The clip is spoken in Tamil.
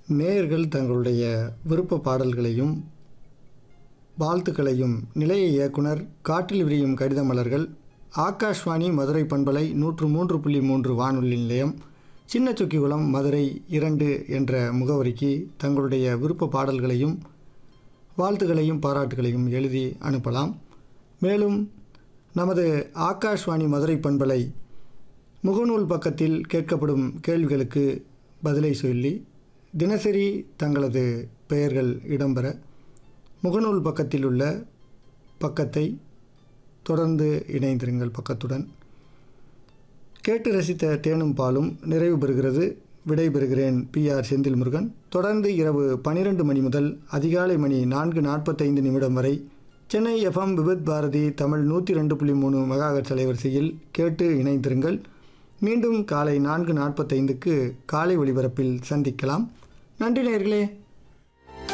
நேயர்கள் தங்களுடைய விருப்ப பாடல்களையும் வாழ்த்துக்களையும் நிலைய இயக்குனர் காற்றில் விரியும் கடித மலர்கள் ஆகாஷ்வாணி மதுரை பண்பலை நூற்று மூன்று புள்ளி மூன்று வானொலி நிலையம் சின்ன சொக்கிகுளம் மதுரை இரண்டு என்ற முகவரிக்கு தங்களுடைய விருப்ப பாடல்களையும் வாழ்த்துக்களையும் பாராட்டுகளையும் எழுதி அனுப்பலாம் மேலும் நமது ஆகாஷ்வாணி மதுரை பண்பலை முகநூல் பக்கத்தில் கேட்கப்படும் கேள்விகளுக்கு பதிலை சொல்லி தினசரி தங்களது பெயர்கள் இடம்பெற முகநூல் பக்கத்தில் உள்ள பக்கத்தை தொடர்ந்து இணைந்திருங்கள் பக்கத்துடன் கேட்டு ரசித்த தேனும் பாலும் நிறைவு பெறுகிறது விடைபெறுகிறேன் பி ஆர் செந்தில் முருகன் தொடர்ந்து இரவு பனிரெண்டு மணி முதல் அதிகாலை மணி நான்கு நாற்பத்தைந்து நிமிடம் வரை சென்னை எஃப்எம் விபத் பாரதி தமிழ் நூற்றி ரெண்டு புள்ளி மூணு மெகாஹெர்ட்ஸ் அலைவரிசையில் கேட்டு இணைந்திருங்கள் மீண்டும் காலை நான்கு நாற்பத்தைந்துக்கு காலை ஒளிபரப்பில் சந்திக்கலாம் நன்றி நேயர்களே